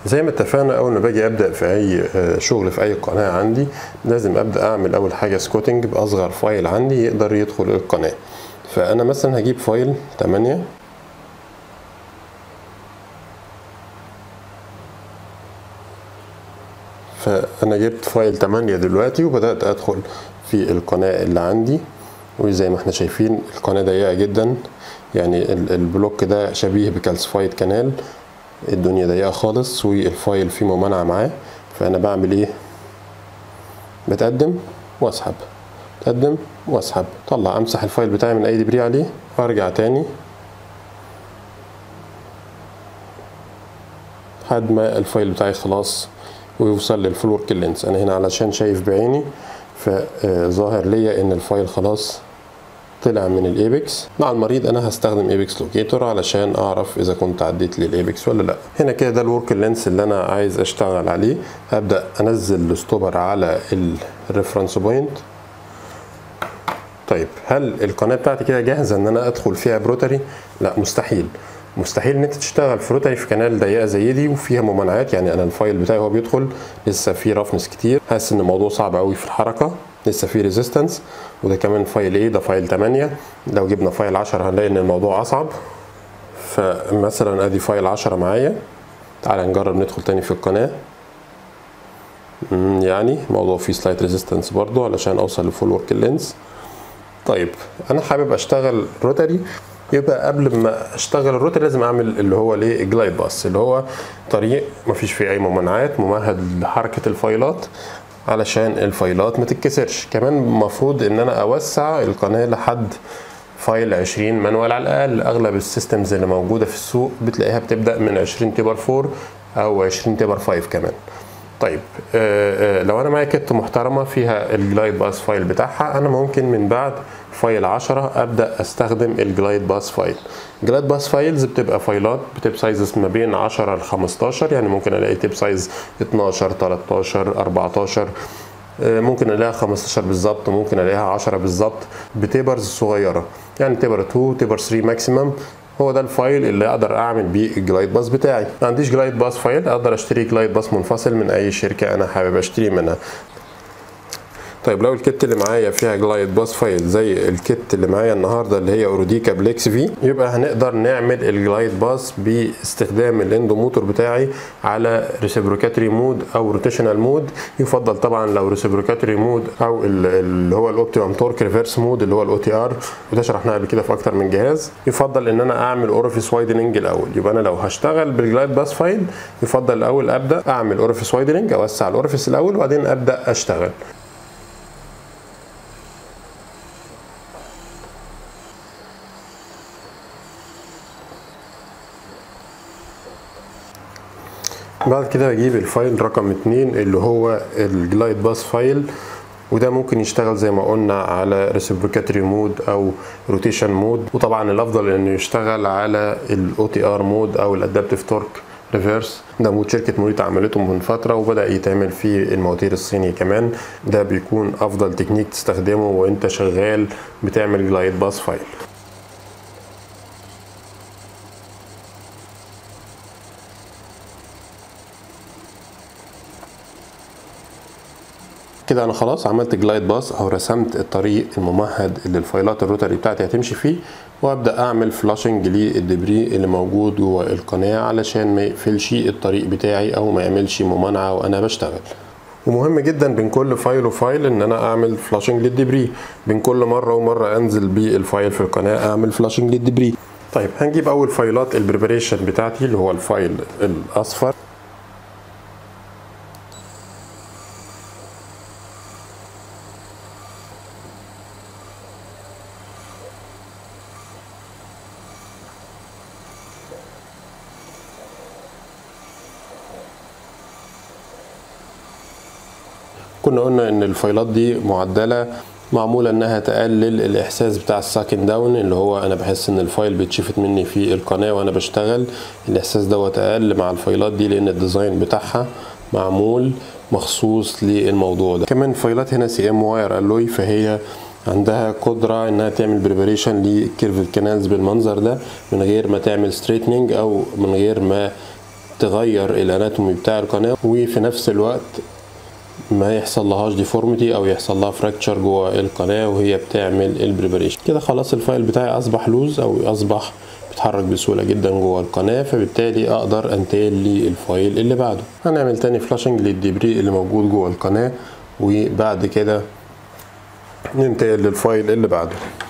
زي ما اتفقنا اول ما باجي ابدا في اي شغل في اي قناه عندي لازم ابدا اعمل اول حاجه سكوتنج باصغر فايل عندي يقدر يدخل القناه فانا مثلا هجيب فايل 8 فانا جبت فايل 8 دلوقتي وبدات ادخل في القناه اللي عندي وزي ما احنا شايفين القناه ضيقه جدا يعني البلوك ده شبيه بكالسفايد كانال الدنيا ضيقه خالص والفايل فيه ممانعه معاه فانا بعمل ايه بتقدم واسحب تقدم واسحب طلع امسح الفايل بتاعي من اي دبري عليه وارجع تاني لحد ما الفايل بتاعي خلاص ويوصل للفول ورك لينس انا هنا علشان شايف بعيني فظاهر ليا ان الفايل خلاص طلع من الايبكس مع المريض انا هستخدم ايبكس لوكيتور علشان اعرف اذا كنت عديت للايبكس ولا لا هنا كده ده الورك لينس اللي انا عايز اشتغل عليه هبدا انزل الستوبر على الريفرنس بوينت طيب هل القناه بتاعتي كده جاهزه ان انا ادخل فيها بروتري لا مستحيل مستحيل ان انت تشتغل في روتري في قناه ضيقه زي دي وفيها ممانعات يعني انا الفايل بتاعي وهو بيدخل لسه فيه رفنس كتير حاسس ان الموضوع صعب قوي في الحركه لسه فيه ريزيستنس وده كمان فايل ايه ده فايل 8 لو جبنا فايل 10 هنلاقي ان الموضوع اصعب فمثلا ادي فايل 10 معايا تعال نجرب ندخل تاني في القناه يعني الموضوع فيه سلايت ريزيستنس برضو علشان اوصل لفول ورك لينز طيب انا حابب اشتغل روتري يبقى قبل ما اشتغل الروتر لازم اعمل اللي هو الايه الجلايد باس اللي هو طريق مفيش فيه اي ممانعات ممهد لحركه الفايلات علشان الفايلات ما تتكسرش كمان المفروض ان انا اوسع القناه لحد فايل 20 مانوال على الاقل اغلب السيستمز اللي موجوده في السوق بتلاقيها بتبدا من 20 تبر 4 او 20 تبر 5 كمان طيب آه آه لو انا معايا كت محترمه فيها الجلايد باس فايل بتاعها انا ممكن من بعد فايل 10 ابدا استخدم الجلايد باس فايل الجلايد باس فايلز بتبقى فايلات بتب سايزز ما بين 10 ل 15 يعني ممكن الاقي تيب سايز 12 13 14 ممكن الاقيها 15 بالظبط ممكن الاقيها 10 بالظبط بتيبرز صغيره يعني تيبر 2 تيبر 3 ماكسيمم هو ده الفايل اللي اقدر اعمل بيه الجلايد باس بتاعي ما عنديش جلايد باس فايل اقدر اشتري جلايد باس منفصل من اي شركه انا حابب اشتري منها طيب لو الكت اللي معايا فيها جلايد باس فايل زي الكت اللي معايا النهارده اللي هي اوروديكا بليكس في يبقى هنقدر نعمل الجلايد باس باستخدام الاندو موتور بتاعي على ريسبروكاتري مود او روتيشنال مود يفضل طبعا لو ريسبروكاتري مود او اللي هو الاوبتيمم تورك ريفرس مود اللي هو الاو تي ار وده شرحناها قبل كده في اكتر من جهاز يفضل ان انا اعمل اورفيس وايدنج الاول يبقى انا لو هشتغل بالجلايد باس فايل يفضل الاول ابدا اعمل اورفيس وايدنج اوسع الاورفيس الاول وبعدين ابدا اشتغل بعد كده بجيب الفايل رقم اتنين اللي هو الجلايد باس فايل وده ممكن يشتغل زي ما قلنا على ريسبروكاتري مود او روتيشن مود وطبعا الافضل انه يشتغل على الاو تي ار مود او الادابتيف تورك ريفيرس ده مود شركة موريتا عملته من فترة وبدأ يتعمل فيه المواتير الصيني كمان ده بيكون أفضل تكنيك تستخدمه وأنت شغال بتعمل جلايد باس فايل كده انا خلاص عملت جلايد باس او رسمت الطريق الممهد اللي الفايلات الروتري بتاعتي هتمشي فيه وابدا اعمل فلاشنج للدبري اللي موجود جوه القناه علشان ما يقفلش الطريق بتاعي او ما يعملش ممانعه وانا بشتغل ومهم جدا بين كل فايل وفايل ان انا اعمل فلاشنج للدبري بين كل مره ومره انزل بالفايل في القناه اعمل فلاشنج للدبري طيب هنجيب اول فايلات البريبريشن بتاعتي اللي هو الفايل الاصفر كنا قلنا ان الفايلات دي معدله معمولة انها تقلل الاحساس بتاع الساكن داون اللي هو انا بحس ان الفايل بيتشفت مني في القناة وانا بشتغل الاحساس دوت اقل مع الفايلات دي لان الديزاين بتاعها معمول مخصوص للموضوع ده كمان فايلات هنا سي ام واير الوي فهي عندها قدرة انها تعمل بريبريشن لكيرف الكنالز بالمنظر ده من غير ما تعمل ستريتنينج او من غير ما تغير الاناتومي بتاع القناه وفي نفس الوقت ما يحصل لهاش ديفورميتي او يحصل لها فراكتشر جوه القناه وهي بتعمل البريبريشن كده خلاص الفايل بتاعي اصبح لوز او اصبح بيتحرك بسهوله جدا جوه القناه فبالتالي اقدر انتقل للفايل اللي بعده هنعمل تاني فلاشنج للدبري اللي موجود جوه القناه وبعد كده ننتقل للفايل اللي بعده